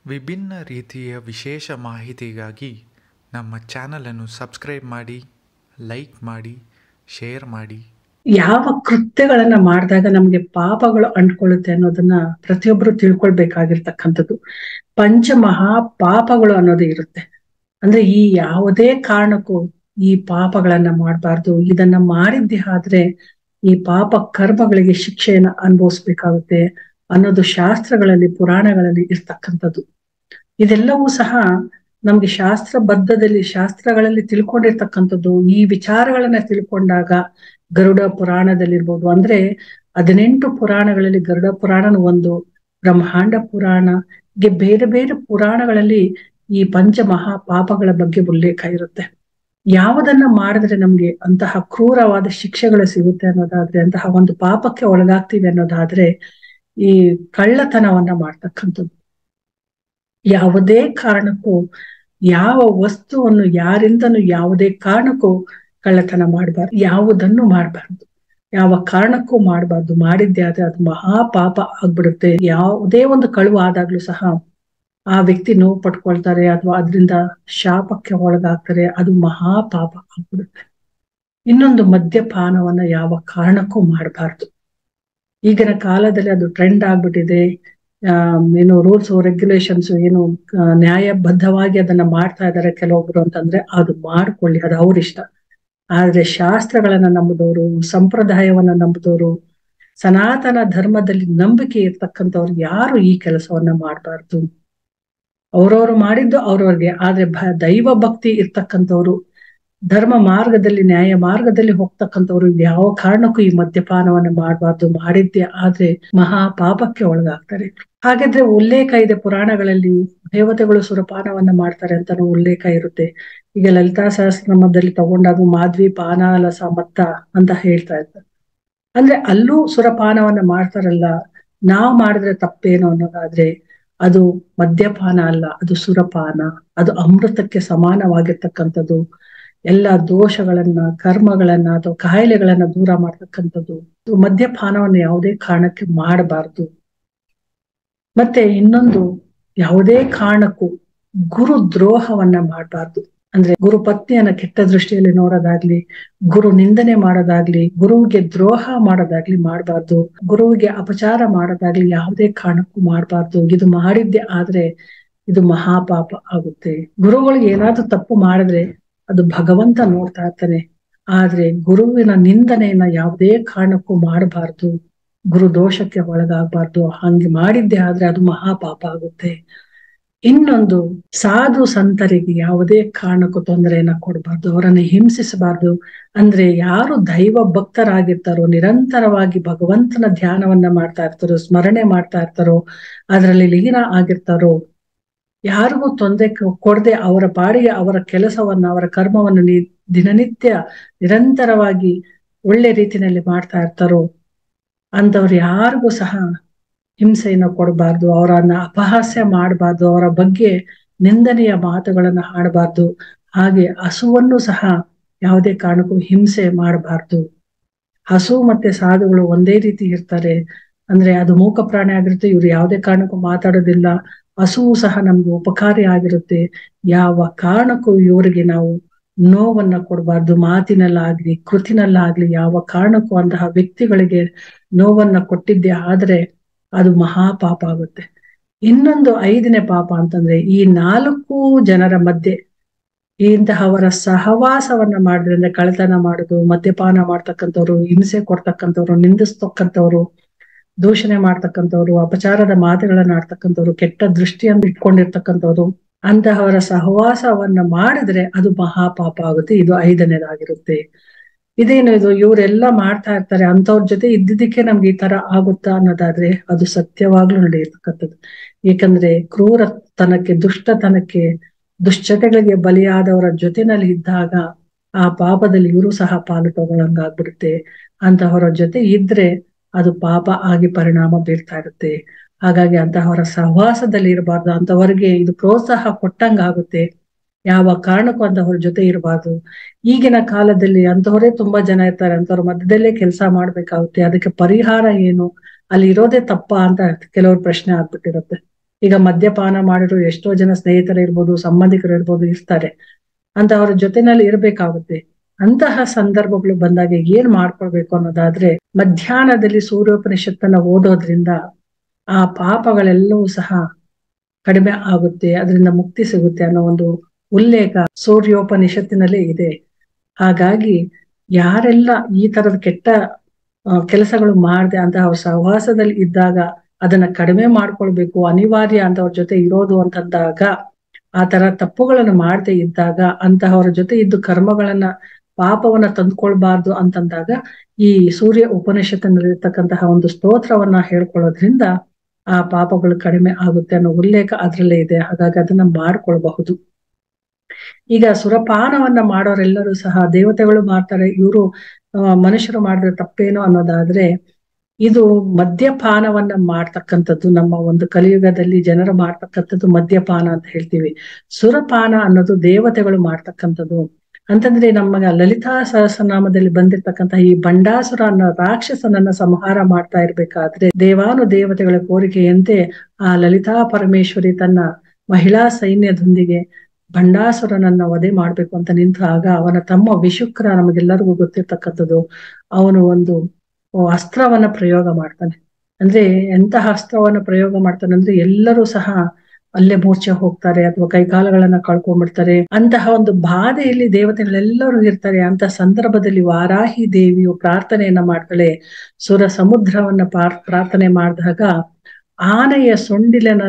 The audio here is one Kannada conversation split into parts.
ವಿಭಿನ್ನ ರೀತಿಯ ವಿಶೇಷ ಮಾಹಿತಿಗಾಗಿ ನಮ್ಮ ಚಾನಲನ್ನು ಸಬ್ಸ್ಕ್ರೈಬ್ ಮಾಡಿ ಲೈಕ್ ಮಾಡಿ ಶೇರ್ ಮಾಡಿ ಯಾವ ಕೃತ್ಯಗಳನ್ನ ಮಾಡಿದಾಗ ನಮ್ಗೆ ಪಾಪಗಳು ಅಂಟ್ಕೊಳ್ಳುತ್ತೆ ಅನ್ನೋದನ್ನ ಪ್ರತಿಯೊಬ್ರು ತಿಳ್ಕೊಳ್ಬೇಕಾಗಿರ್ತಕ್ಕಂಥದ್ದು ಪಂಚಮಹಾ ಪಾಪಗಳು ಅನ್ನೋದು ಇರುತ್ತೆ ಅಂದ್ರೆ ಈ ಯಾವುದೇ ಕಾರಣಕ್ಕೂ ಈ ಪಾಪಗಳನ್ನ ಮಾಡಬಾರ್ದು ಇದನ್ನ ಮಾಡಿದ್ದೆ ಆದ್ರೆ ಈ ಪಾಪ ಕರ್ಮಗಳಿಗೆ ಶಿಕ್ಷೆಯನ್ನ ಅನುಭವಿಸ್ಬೇಕಾಗುತ್ತೆ ಅನ್ನೋದು ಶಾಸ್ತ್ರಗಳಲ್ಲಿ ಪುರಾಣಗಳಲ್ಲಿ ಇರ್ತಕ್ಕಂಥದ್ದು ಇದೆಲ್ಲವೂ ಸಹ ನಮ್ಗೆ ಶಾಸ್ತ್ರ ಬದ್ಧದಲ್ಲಿ ಶಾಸ್ತ್ರಗಳಲ್ಲಿ ತಿಳ್ಕೊಂಡಿರ್ತಕ್ಕಂಥದ್ದು ಈ ವಿಚಾರಗಳನ್ನ ತಿಳ್ಕೊಂಡಾಗ ಗರುಡ ಪುರಾಣದಲ್ಲಿರ್ಬೋದು ಅಂದ್ರೆ ಹದಿನೆಂಟು ಪುರಾಣಗಳಲ್ಲಿ ಗರುಡ ಪುರಾಣನು ಒಂದು ಬ್ರಹ್ಮಾಂಡ ಪುರಾಣ ಹೀಗೆ ಬೇರೆ ಬೇರೆ ಪುರಾಣಗಳಲ್ಲಿ ಈ ಪಂಚ ಮಹಾ ಪಾಪಗಳ ಬಗ್ಗೆ ಉಲ್ಲೇಖ ಇರುತ್ತೆ ಯಾವುದನ್ನ ಮಾಡಿದ್ರೆ ನಮ್ಗೆ ಅಂತಹ ಕ್ರೂರವಾದ ಶಿಕ್ಷೆಗಳು ಸಿಗುತ್ತೆ ಅನ್ನೋದಾದ್ರೆ ಅಂತಹ ಒಂದು ಪಾಪಕ್ಕೆ ಒಳಗಾಗ್ತೀವಿ ಅನ್ನೋದಾದ್ರೆ ಈ ಕಳ್ಳತನವನ್ನ ಮಾಡ್ತಕ್ಕಂಥದ್ದು ಯಾವುದೇ ಕಾರಣಕ್ಕೂ ಯಾವ ವಸ್ತುವನ್ನು ಯಾರಿಂದನೂ ಯಾವುದೇ ಕಾರಣಕ್ಕೂ ಕಳ್ಳತನ ಮಾಡಬಾರ್ದು ಯಾವುದನ್ನು ಮಾಡಬಾರ್ದು ಯಾವ ಕಾರಣಕ್ಕೂ ಮಾಡಬಾರ್ದು ಮಾಡಿದ್ದೆ ಆದ್ರೆ ಅದು ಮಹಾ ಪಾಪ ಆಗ್ಬಿಡುತ್ತೆ ಯಾವುದೇ ಒಂದು ಕಳುವು ಆದಾಗ್ಲೂ ಸಹ ಆ ವ್ಯಕ್ತಿ ನೋವು ಪಟ್ಕೊಳ್ತಾರೆ ಅಥವಾ ಅದರಿಂದ ಶಾಪಕ್ಕೆ ಒಳಗಾಗ್ತಾರೆ ಅದು ಮಹಾ ಪಾಪ ಆಗ್ಬಿಡುತ್ತೆ ಇನ್ನೊಂದು ಮದ್ಯಪಾನವನ್ನ ಯಾವ ಕಾರಣಕ್ಕೂ ಮಾಡಬಾರ್ದು ಈಗಿನ ಕಾಲದಲ್ಲಿ ಅದು ಟ್ರೆಂಡ್ ಆಗ್ಬಿಟ್ಟಿದೆ ಆ ಏನು ರೂಲ್ಸ್ ರೆಗ್ಯುಲೇಷನ್ಸ್ ಏನು ನ್ಯಾಯಬದ್ಧವಾಗಿ ಅದನ್ನ ಮಾಡ್ತಾ ಇದ್ದಾರೆ ಕೆಲವೊಬ್ರು ಅಂತಂದ್ರೆ ಅದು ಮಾಡ್ಕೊಳ್ಳಿ ಅದು ಅವ್ರಿಷ್ಟ ಆದ್ರೆ ಶಾಸ್ತ್ರಗಳನ್ನ ನಂಬಿದವರು ಸಂಪ್ರದಾಯವನ್ನ ನಂಬಿದವರು ಸನಾತನ ಧರ್ಮದಲ್ಲಿ ನಂಬಿಕೆ ಇರ್ತಕ್ಕಂಥವ್ರು ಯಾರು ಈ ಕೆಲಸವನ್ನ ಮಾಡಬಾರ್ದು ಅವ್ರವ್ರು ಮಾಡಿದ್ದು ಅವ್ರವ್ರಿಗೆ ಆದ್ರೆ ಭ ದೈವ ಭಕ್ತಿ ಇರ್ತಕ್ಕಂಥವ್ರು ಧರ್ಮ ಮಾರ್ಗದಲ್ಲಿ ನ್ಯಾಯ ಮಾರ್ಗದಲ್ಲಿ ಹೋಗ್ತಕ್ಕಂಥವ್ರು ಯಾವ ಕಾರಣಕ್ಕೂ ಈ ಮದ್ಯಪಾನವನ್ನ ಮಾಡಬಾರ್ದು ಮಾಡಿದ್ದೆ ಆದ್ರೆ ಮಹಾ ಪಾಪಕ್ಕೆ ಒಳಗಾಗ್ತಾರೆ ಹಾಗಾದ್ರೆ ಉಲ್ಲೇಖ ಇದೆ ಪುರಾಣಗಳಲ್ಲಿ ದೇವತೆಗಳು ಸುರಪಾನವನ್ನ ಮಾಡ್ತಾರೆ ಅಂತಾನು ಉಲ್ಲೇಖ ಇರುತ್ತೆ ಈಗ ಲಲಿತಾ ಸಹಸ್ರನಾಮದಲ್ಲಿ ತಗೊಂಡಾಗ ಮಾಧ್ವಿ ಪಾನ ಲಸ ಮತ್ತ ಅಂತ ಹೇಳ್ತಾ ಇರ್ತಾರೆ ಅಂದ್ರೆ ಅಲ್ಲೂ ಸುರಪಾನವನ್ನ ಮಾಡ್ತಾರಲ್ಲ ನಾವ್ ಮಾಡಿದ್ರೆ ತಪ್ಪೇನು ಅನ್ನೋದಾದ್ರೆ ಅದು ಮದ್ಯಪಾನ ಅಲ್ಲ ಅದು ಸುರಪಾನ ಅದು ಅಮೃತಕ್ಕೆ ಸಮಾನವಾಗಿರ್ತಕ್ಕಂಥದ್ದು ಎಲ್ಲ ದೋಷಗಳನ್ನ ಕರ್ಮಗಳನ್ನ ಅಥವಾ ಕಾಯಿಲೆಗಳನ್ನ ದೂರ ಮಾಡ್ತಕ್ಕಂಥದ್ದು ಮದ್ಯಪಾನವನ್ನು ಯಾವುದೇ ಕಾರಣಕ್ಕೆ ಮಾಡಬಾರ್ದು ಮತ್ತೆ ಇನ್ನೊಂದು ಯಾವುದೇ ಕಾರಣಕ್ಕೂ ಗುರು ದ್ರೋಹವನ್ನ ಮಾಡಬಾರ್ದು ಅಂದ್ರೆ ಗುರು ಪತ್ನಿಯನ್ನ ಕೆಟ್ಟ ದೃಷ್ಟಿಯಲ್ಲಿ ನೋಡೋದಾಗ್ಲಿ ಗುರು ನಿಂದನೆ ಮಾಡೋದಾಗ್ಲಿ ಗುರುವಿಗೆ ದ್ರೋಹ ಮಾಡೋದಾಗ್ಲಿ ಮಾಡಬಾರ್ದು ಗುರುವಿಗೆ ಅಪಚಾರ ಮಾಡೋದಾಗ್ಲಿ ಯಾವುದೇ ಕಾರಣಕ್ಕೂ ಮಾಡಬಾರ್ದು ಇದು ಮಾಡಿದ್ದೆ ಆದ್ರೆ ಇದು ಮಹಾಪಾಪ ಆಗುತ್ತೆ ಗುರುಗಳು ಏನಾದ್ರೂ ತಪ್ಪು ಮಾಡಿದ್ರೆ ಅದು ಭಗವಂತ ನೋಡ್ತಾ ಇರ್ತಾನೆ ಆದ್ರೆ ಗುರುವಿನ ನಿಂದನೆಯನ್ನ ಯಾವುದೇ ಕಾರಣಕ್ಕೂ ಮಾಡಬಾರ್ದು ಗುರು ದೋಷಕ್ಕೆ ಒಳಗಾಗಬಾರ್ದು ಹಂಗೆ ಮಾಡಿದ್ದೆ ಆದ್ರೆ ಅದು ಮಹಾಪಾಪ ಆಗುತ್ತೆ ಇನ್ನೊಂದು ಸಾಧು ಸಂತರಿಗೆ ಯಾವುದೇ ಕಾರಣಕ್ಕೂ ತೊಂದರೆಯನ್ನ ಕೊಡಬಾರ್ದು ಅವರನ್ನ ಹಿಂಸಿಸಬಾರ್ದು ಅಂದ್ರೆ ಯಾರು ದೈವ ಭಕ್ತರಾಗಿರ್ತಾರೋ ನಿರಂತರವಾಗಿ ಭಗವಂತನ ಧ್ಯಾನವನ್ನ ಮಾಡ್ತಾ ಇರ್ತಾರೋ ಸ್ಮರಣೆ ಮಾಡ್ತಾ ಇರ್ತಾರೋ ಅದರಲ್ಲಿ ಲೀನ ಆಗಿರ್ತಾರೋ ಯಾರಿಗೂ ತೊಂದರೆ ಕೊಡದೆ ಅವರ ಪಾಡಿಗೆ ಅವರ ಕೆಲಸವನ್ನ ಅವರ ಕರ್ಮವನ್ನು ನಿ ದಿನನಿತ್ಯ ನಿರಂತರವಾಗಿ ಒಳ್ಳೆ ರೀತಿಯಲ್ಲಿ ಮಾಡ್ತಾ ಇರ್ತಾರೋ ಅಂತವ್ರು ಯಾರಿಗೂ ಸಹ ಹಿಂಸೆಯನ್ನು ಕೊಡಬಾರ್ದು ಅವರನ್ನ ಅಪಹಾಸ್ಯ ಮಾಡಬಾರ್ದು ಅವರ ಬಗ್ಗೆ ನಿಂದನೆಯ ಮಾತುಗಳನ್ನ ಹಾಡಬಾರ್ದು ಹಾಗೆ ಹಸುವನ್ನು ಸಹ ಯಾವುದೇ ಕಾರಣಕ್ಕೂ ಹಿಂಸೆ ಮಾಡಬಾರ್ದು ಹಸು ಮತ್ತೆ ಸಾಧುಗಳು ಒಂದೇ ರೀತಿ ಇರ್ತಾರೆ ಅಂದ್ರೆ ಅದು ಮೂಕ ಪ್ರಾಣಿ ಆಗಿರುತ್ತೆ ಇವ್ರು ಯಾವುದೇ ಕಾರಣಕ್ಕೂ ಮಾತಾಡೋದಿಲ್ಲ ಹಸುವು ಸಹ ನಮ್ಗೆ ಉಪಕಾರಿ ಆಗಿರುತ್ತೆ ಯಾವ ಕಾರಣಕ್ಕೂ ಇವರಿಗೆ ನಾವು ನೋವನ್ನ ಕೊಡಬಾರ್ದು ಮಾತಿನಲ್ಲಾಗ್ಲಿ ಕೃತಿನಲ್ಲಾಗ್ಲಿ ಯಾವ ಕಾರಣಕ್ಕೂ ಅಂತಹ ವ್ಯಕ್ತಿಗಳಿಗೆ ನೋವನ್ನ ಕೊಟ್ಟಿದ್ದೆ ಆದ್ರೆ ಅದು ಮಹಾಪಾಪ ಆಗುತ್ತೆ ಇನ್ನೊಂದು ಐದನೇ ಪಾಪ ಅಂತಂದ್ರೆ ಈ ನಾಲ್ಕು ಜನರ ಮಧ್ಯೆ ಇಂತಹವರ ಸಹವಾಸವನ್ನ ಮಾಡಿದ್ರಿಂದ ಕಳ್ತನ ಮಾಡುದು ಮದ್ಯಪಾನ ಮಾಡ್ತಕ್ಕಂಥವ್ರು ಹಿಂಸೆ ಕೊಡ್ತಕ್ಕಂಥವ್ರು ನಿಂದಿಸ್ತಕ್ಕಂಥವ್ರು ದೂಷಣೆ ಮಾಡ್ತಕ್ಕಂಥವ್ರು ಅಪಚಾರದ ಮಾತುಗಳನ್ನ ಆಡ್ತಕ್ಕಂಥವ್ರು ಕೆಟ್ಟ ದೃಷ್ಟಿಯನ್ನು ಇಟ್ಕೊಂಡಿರ್ತಕ್ಕಂಥವ್ರು ಅಂತಹವರ ಸಹವಾಸವನ್ನ ಮಾಡಿದ್ರೆ ಅದು ಮಹಾಪಾಪ ಆಗುತ್ತೆ ಇದು ಐದನೇದಾಗಿರುತ್ತೆ ಇದೇನು ಇದು ಇವರೆಲ್ಲ ಮಾಡ್ತಾ ಇರ್ತಾರೆ ಅಂತವ್ರ ಜೊತೆ ಇದ್ದಿದ್ದಕ್ಕೆ ನಮ್ಗೆ ಈ ತರ ಆಗುತ್ತಾ ಅನ್ನೋದಾದ್ರೆ ಅದು ಸತ್ಯವಾಗ್ಲೂ ನಡೆಯತಕ್ಕಂಥದ್ದು ಏಕಂದ್ರೆ ಕ್ರೂರತನಕ್ಕೆ ದುಷ್ಟತನಕ್ಕೆ ದುಶ್ಚಟಗಳಿಗೆ ಬಲಿಯಾದವರ ಜೊತೆನಲ್ಲಿ ಇದ್ದಾಗ ಆ ಪಾಪದಲ್ಲಿ ಇವರು ಸಹ ಪಾಲು ತಗೊಳಂಗಾಗ್ಬಿಡುತ್ತೆ ಅಂತಹವರ ಜೊತೆ ಇದ್ರೆ ಅದು ಪಾಪ ಆಗಿ ಪರಿಣಾಮ ಬೀರ್ತಾ ಇರುತ್ತೆ ಹಾಗಾಗಿ ಅಂತಹವರ ಸಹವಾಸದಲ್ಲಿ ಇರಬಾರ್ದು ಅಂತವರಿಗೆ ಇದು ಪ್ರೋತ್ಸಾಹ ಕೊಟ್ಟಂಗ ಆಗುತ್ತೆ ಯಾವ ಕಾರಣಕ್ಕೂ ಅಂತವ್ರ ಜೊತೆ ಇರಬಾರ್ದು ಈಗಿನ ಕಾಲದಲ್ಲಿ ಅಂತವರೇ ತುಂಬಾ ಜನ ಇರ್ತಾರೆ ಅಂತವ್ರ ಮಧ್ಯದಲ್ಲೇ ಕೆಲಸ ಮಾಡ್ಬೇಕಾಗುತ್ತೆ ಅದಕ್ಕೆ ಪರಿಹಾರ ಏನು ಅಲ್ಲಿ ಇರೋದೇ ತಪ್ಪಾ ಅಂತ ಕೆಲವ್ರ ಪ್ರಶ್ನೆ ಆಗ್ಬಿಟ್ಟಿರುತ್ತೆ ಈಗ ಮದ್ಯಪಾನ ಮಾಡಿದ್ರು ಎಷ್ಟೋ ಜನ ಸ್ನೇಹಿತರು ಇರ್ಬೋದು ಸಂಬಂಧಿಕರು ಇರ್ಬೋದು ಇರ್ತಾರೆ ಅಂತ ಅವ್ರ ಜೊತೆನಲ್ಲಿ ಇರ್ಬೇಕಾಗುತ್ತೆ ಅಂತಹ ಸಂದರ್ಭಗಳು ಬಂದಾಗ ಏನ್ ಮಾಡ್ಕೊಳ್ಬೇಕು ಅನ್ನೋದಾದ್ರೆ ಮಧ್ಯಾಹ್ನದಲ್ಲಿ ಸೂರ್ಯೋಪನಿಷತ್ತನ್ನ ಓದೋದ್ರಿಂದ ಆ ಪಾಪಗಳೆಲ್ಲವೂ ಸಹ ಕಡಿಮೆ ಆಗುತ್ತೆ ಅದರಿಂದ ಮುಕ್ತಿ ಸಿಗುತ್ತೆ ಅನ್ನೋ ಒಂದು ಉಲ್ಲೇಖ ಸೂರ್ಯೋಪನಿಷತ್ತಿನಲ್ಲೇ ಇದೆ ಹಾಗಾಗಿ ಯಾರೆಲ್ಲ ಈ ತರದ ಕೆಟ್ಟ ಕೆಲಸಗಳು ಮಾಡದೆ ಅಂತ ಅವ್ರ ಸಹವಾಸದಲ್ಲಿ ಇದ್ದಾಗ ಅದನ್ನ ಕಡಿಮೆ ಮಾಡ್ಕೊಳ್ಬೇಕು ಅನಿವಾರ್ಯ ಅಂತ ಅವ್ರ ಜೊತೆ ಇರೋದು ಅಂತಂದಾಗ ಆ ತರ ತಪ್ಪುಗಳನ್ನು ಮಾಡದೆ ಇದ್ದಾಗ ಅಂತಹವರ ಜೊತೆ ಇದ್ದು ಕರ್ಮಗಳನ್ನ ಪಾಪವನ್ನ ತಂದ್ಕೊಳ್ಬಾರ್ದು ಅಂತಂದಾಗ ಈ ಸೂರ್ಯ ಉಪನಿಷತ್ತಿನಲ್ಲಿರ್ತಕ್ಕಂತಹ ಒಂದು ಸ್ತೋತ್ರವನ್ನ ಹೇಳ್ಕೊಳ್ಳೋದ್ರಿಂದ ಆ ಪಾಪಗಳು ಕಡಿಮೆ ಆಗುತ್ತೆ ಅನ್ನೋ ಉಲ್ಲೇಖ ಅದ್ರಲ್ಲೇ ಇದೆ ಹಾಗಾಗಿ ಅದನ್ನ ಮಾಡ್ಕೊಳ್ಬಹುದು ಈಗ ಸುರಪಾನವನ್ನ ಮಾಡೋರೆಲ್ಲರೂ ಸಹ ದೇವತೆಗಳು ಮಾಡ್ತಾರೆ ಇವರು ಮನುಷ್ಯರು ಮಾಡಿದ್ರೆ ತಪ್ಪೇನು ಅನ್ನೋದಾದ್ರೆ ಇದು ಮದ್ಯಪಾನವನ್ನ ಮಾಡ್ತಕ್ಕಂಥದ್ದು ನಮ್ಮ ಒಂದು ಕಲಿಯುಗದಲ್ಲಿ ಜನರು ಮಾಡ್ತಕ್ಕಂಥದ್ದು ಮದ್ಯಪಾನ ಅಂತ ಹೇಳ್ತೀವಿ ಸುರಪಾನ ಅನ್ನೋದು ದೇವತೆಗಳು ಮಾಡ್ತಕ್ಕಂಥದ್ದು ಅಂತಂದ್ರೆ ನಮ್ಮ ಲಲಿತಾ ಸಹಸ್ರನಾಮದಲ್ಲಿ ಬಂದಿರ್ತಕ್ಕಂತಹ ಈ ಬಂಡಾಸುರ ಅನ್ನೋ ರಾಕ್ಷಸನನ್ನ ಸಂಹಾರ ಮಾಡ್ತಾ ಇರ್ಬೇಕಾದ್ರೆ ದೇವಾನು ದೇವತೆಗಳ ಕೋರಿಕೆಯಂತೆ ಆ ಲಲಿತಾ ಪರಮೇಶ್ವರಿ ತನ್ನ ಮಹಿಳಾ ಸೈನ್ಯದೊಂದಿಗೆ ಬಂಡಾಸುರನನ್ನ ವಧೆ ಮಾಡ್ಬೇಕು ಅಂತ ನಿಂತಾಗ ಅವನ ತಮ್ಮ ವಿಶುಕ್ರ ನಮಗೆಲ್ಲರಿಗೂ ಗೊತ್ತಿರ್ತಕ್ಕಂಥದ್ದು ಅವನು ಒಂದು ಅಸ್ತ್ರವನ್ನ ಪ್ರಯೋಗ ಮಾಡ್ತಾನೆ ಅಂದ್ರೆ ಎಂತಹ ಅಸ್ತ್ರವನ್ನ ಪ್ರಯೋಗ ಮಾಡ್ತಾನೆ ಅಂದ್ರೆ ಎಲ್ಲರೂ ಸಹ ಅಲ್ಲೇ ಮೂರ್ಛೆ ಹೋಗ್ತಾರೆ ಅಥವಾ ಕೈಕಾಲುಗಳನ್ನ ಕಳ್ಕೊಂಡ್ಬಿಡ್ತಾರೆ ಅಂತಹ ಒಂದು ಬಾಧೆಯಲ್ಲಿ ದೇವತೆಗಳೆಲ್ಲರೂ ಇರ್ತಾರೆ ಅಂತ ಸಂದರ್ಭದಲ್ಲಿ ವಾರಾಹಿ ದೇವಿಯು ಪ್ರಾರ್ಥನೆಯನ್ನ ಮಾಡ್ತಾಳೆ ಸುರ ಸಮುದ್ರವನ್ನ ಪ್ರಾರ್ಥನೆ ಮಾಡಿದಾಗ ಆನೆಯ ಸೊಂಡಿಲನ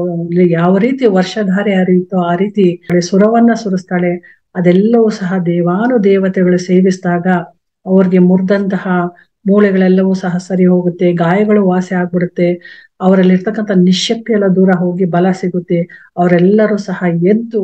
ಯಾವ ರೀತಿ ವರ್ಷಧಾರೆ ಹರಿಯುತ್ತೋ ಆ ರೀತಿ ಸುರವನ್ನ ಸುರಿಸ್ತಾಳೆ ಅದೆಲ್ಲವೂ ಸಹ ದೇವಾನು ದೇವತೆಗಳು ಸೇವಿಸಿದಾಗ ಅವ್ರಿಗೆ ಮುರಿದಂತಹ ಮೂಳೆಗಳೆಲ್ಲವೂ ಸಹ ಸರಿ ಹೋಗುತ್ತೆ ಗಾಯಗಳು ವಾಸಿ ಆಗ್ಬಿಡುತ್ತೆ ಅವರಲ್ಲಿ ಇರ್ತಕ್ಕಂಥ ನಿಶಕ್ತಿ ಎಲ್ಲ ದೂರ ಹೋಗಿ ಬಲ ಸಿಗುತ್ತೆ ಅವರೆಲ್ಲರೂ ಸಹ ಎದ್ದು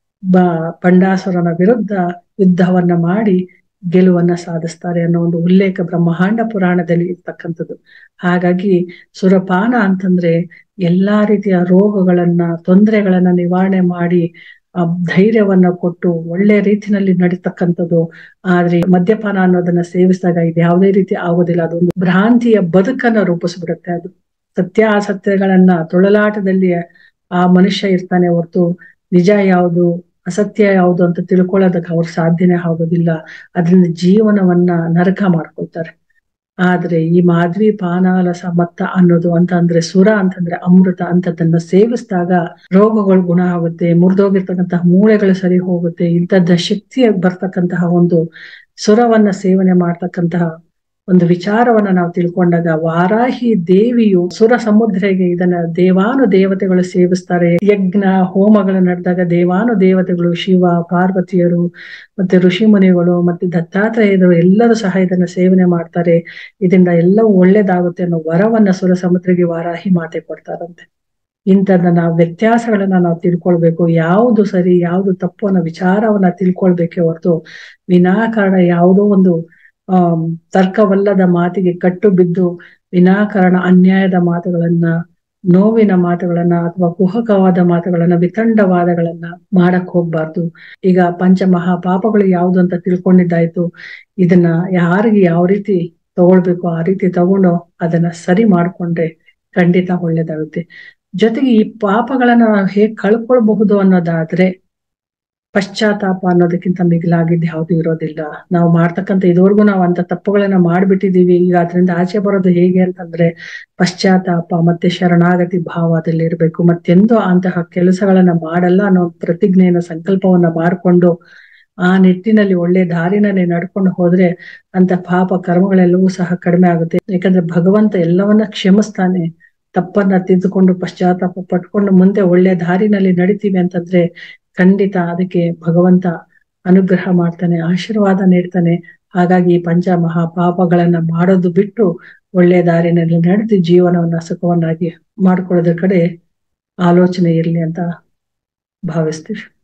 ಬ ಬಂಡಾಸುರನ ವಿರುದ್ಧ ಯುದ್ಧವನ್ನ ಮಾಡಿ ಗೆಲುವನ್ನ ಸಾಧಿಸ್ತಾರೆ ಅನ್ನೋ ಒಂದು ಉಲ್ಲೇಖ ಬ್ರಹ್ಮಾಂಡ ಪುರಾಣದಲ್ಲಿ ಇರ್ತಕ್ಕಂಥದ್ದು ಹಾಗಾಗಿ ಸುರಪಾನ ಅಂತಂದ್ರೆ ಎಲ್ಲಾ ರೀತಿಯ ರೋಗಗಳನ್ನ ತೊಂದರೆಗಳನ್ನ ನಿವಾರಣೆ ಮಾಡಿ ಆ ಧೈರ್ಯವನ್ನ ಕೊಟ್ಟು ಒಳ್ಳೆ ರೀತಿನಲ್ಲಿ ನಡೀತಕ್ಕಂಥದ್ದು ಆದ್ರೆ ಮದ್ಯಪಾನ ಅನ್ನೋದನ್ನ ಸೇವಿಸಿದಾಗ ಇದು ಯಾವುದೇ ರೀತಿ ಆಗೋದಿಲ್ಲ ಅದೊಂದು ಭ್ರಾಂತಿಯ ಬದುಕನ್ನ ರೂಪಿಸ್ಬಿಡುತ್ತೆ ಅದು ಸತ್ಯಾಸತ್ಯಗಳನ್ನ ತೊಳಲಾಟದಲ್ಲಿ ಆ ಮನುಷ್ಯ ಇರ್ತಾನೆ ಹೊರತು ನಿಜ ಯಾವುದು ಅಸತ್ಯ ಯಾವುದು ಅಂತ ತಿಳ್ಕೊಳ್ಳೋದಕ್ಕೆ ಅವ್ರ ಸಾಧ್ಯನೇ ಆಗೋದಿಲ್ಲ ಅದರಿಂದ ಜೀವನವನ್ನ ನರಕ ಮಾಡ್ಕೊಳ್ತಾರೆ ಆದ್ರೆ ಈ ಮಾಧ್ವಿ ಪಾನಾಲಸ ಮತ್ತ ಅನ್ನೋದು ಅಂತ ಅಂದ್ರೆ ಸುರ ಅಂತಂದ್ರೆ ಅಮೃತ ಅಂತದನ್ನ ಸೇವಿಸಿದಾಗ ರೋಗಗಳು ಗುಣ ಆಗುತ್ತೆ ಮುರಿದೋಗಿರ್ತಕ್ಕಂತಹ ಮೂಳೆಗಳು ಸರಿ ಹೋಗುತ್ತೆ ಇಂಥದ್ದ ಶಕ್ತಿಯ ಬರ್ತಕ್ಕಂತಹ ಒಂದು ಸುರವನ್ನ ಸೇವನೆ ಮಾಡ್ತಕ್ಕಂತಹ ಒಂದು ವಿಚಾರವನ್ನ ನಾವು ತಿಳ್ಕೊಂಡಾಗ ವಾರಾಹಿ ದೇವಿಯು ಸುರ ಸಮುದ್ರಗೆ ಇದನ್ನ ದೇವಾನು ದೇವತೆಗಳು ಸೇವಿಸ್ತಾರೆ ಯಜ್ಞ ಹೋಮಗಳು ನಡೆದಾಗ ದೇವಾನು ದೇವತೆಗಳು ಶಿವ ಪಾರ್ವತಿಯರು ಮತ್ತೆ ಋಷಿ ಮುನಿಗಳು ಮತ್ತೆ ದತ್ತಾತ್ರೇಯರು ಎಲ್ಲರೂ ಸಹ ಇದನ್ನ ಸೇವನೆ ಮಾಡ್ತಾರೆ ಇದರಿಂದ ಎಲ್ಲವೂ ಒಳ್ಳೇದಾಗುತ್ತೆ ಅನ್ನೋ ವರವನ್ನ ಸುರ ಸಮುದ್ರಗೆ ವಾರಾಹಿ ಮಾತೆ ಕೊಡ್ತಾರಂತೆ ಇಂಥದ್ದ ನಾವು ವ್ಯತ್ಯಾಸಗಳನ್ನ ನಾವು ತಿಳ್ಕೊಳ್ಬೇಕು ಯಾವುದು ಸರಿ ಯಾವುದು ತಪ್ಪು ಅನ್ನೋ ವಿಚಾರವನ್ನ ತಿಳ್ಕೊಳ್ಬೇಕೆ ಹೊರತು ವಿನಾಕಾರಣ ಯಾವುದೋ ಒಂದು ಆ ತರ್ಕವಲ್ಲದ ಮಾತಿಗೆ ಕಟ್ಟು ಬಿದ್ದು ವಿನಾಕಾರಣ ಅನ್ಯಾಯದ ಮಾತುಗಳನ್ನ ನೋವಿನ ಮಾತುಗಳನ್ನ ಅಥವಾ ಕುಹಕವಾದ ಮಾತುಗಳನ್ನ ವಿತಂಡವಾದಗಳನ್ನ ಮಾಡಕ್ ಹೋಗ್ಬಾರ್ದು ಈಗ ಪಂಚ ಮಹಾ ಪಾಪಗಳು ಯಾವುದು ಅಂತ ತಿಳ್ಕೊಂಡಿದ್ದಾಯ್ತು ಇದನ್ನ ಯಾರಿಗೆ ಯಾವ ರೀತಿ ತಗೊಳ್ಬೇಕು ಆ ರೀತಿ ತಗೊಂಡು ಅದನ್ನ ಸರಿ ಮಾಡ್ಕೊಂಡ್ರೆ ಖಂಡಿತ ಒಳ್ಳೇದಾಗುತ್ತೆ ಜೊತೆಗೆ ಈ ಪಾಪಗಳನ್ನ ಹೇಗ್ ಕಳ್ಕೊಳ್ಬಹುದು ಅನ್ನೋದಾದ್ರೆ ಪಶ್ಚಾತ್ತಾಪ ಅನ್ನೋದಕ್ಕಿಂತ ಮಿಗಿಲಾಗಿದ್ದು ಯಾವುದು ಇರೋದಿಲ್ಲ ನಾವು ಮಾಡ್ತಕ್ಕಂಥ ಇದುವರೆಗೂ ನಾವು ಅಂತ ತಪ್ಪುಗಳನ್ನ ಮಾಡ್ಬಿಟ್ಟಿದೀವಿ ಈಗ ಅದರಿಂದ ಆಚೆ ಬರೋದು ಹೇಗೆ ಅಂತಂದ್ರೆ ಪಶ್ಚಾತ್ತಾಪ ಮತ್ತೆ ಶರಣಾಗತಿ ಭಾವದಲ್ಲಿ ಇರ್ಬೇಕು ಮತ್ತೆಂದು ಅಂತಹ ಕೆಲಸಗಳನ್ನ ಮಾಡಲ್ಲ ಅನ್ನೋ ಪ್ರತಿಜ್ಞೆಯನ್ನ ಸಂಕಲ್ಪವನ್ನ ಮಾಡ್ಕೊಂಡು ಆ ನಿಟ್ಟಿನಲ್ಲಿ ಒಳ್ಳೆ ದಾರಿನಲ್ಲಿ ನಡ್ಕೊಂಡು ಹೋದ್ರೆ ಅಂತ ಪಾಪ ಕರ್ಮಗಳೆಲ್ಲವೂ ಸಹ ಕಡಿಮೆ ಆಗುತ್ತೆ ಯಾಕಂದ್ರೆ ಭಗವಂತ ಎಲ್ಲವನ್ನ ಕ್ಷಮಿಸ್ತಾನೆ ತಪ್ಪನ್ನ ತಿದ್ದುಕೊಂಡು ಪಶ್ಚಾತ್ತಾಪ ಪಟ್ಕೊಂಡು ಮುಂದೆ ಒಳ್ಳೆ ದಾರಿನಲ್ಲಿ ನಡಿತೀವಿ ಅಂತಂದ್ರೆ ಖಂಡಿತ ಅದಕ್ಕೆ ಭಗವಂತ ಅನುಗ್ರಹ ಮಾಡ್ತಾನೆ ಆಶೀರ್ವಾದ ನೀಡ್ತಾನೆ ಹಾಗಾಗಿ ಪಂಚ ಮಹಾ ಪಾಪಗಳನ್ನ ಮಾಡೋದು ಬಿಟ್ಟು ಒಳ್ಳೆ ದಾರಿನಲ್ಲಿ ನಡೆದು ಜೀವನವನ್ನ ಸುಖವನ್ನಾಗಿ ಮಾಡ್ಕೊಳ್ಳೋದ್ರ ಕಡೆ ಆಲೋಚನೆ ಇರ್ಲಿ ಅಂತ ಭಾವಿಸ್ತೀವಿ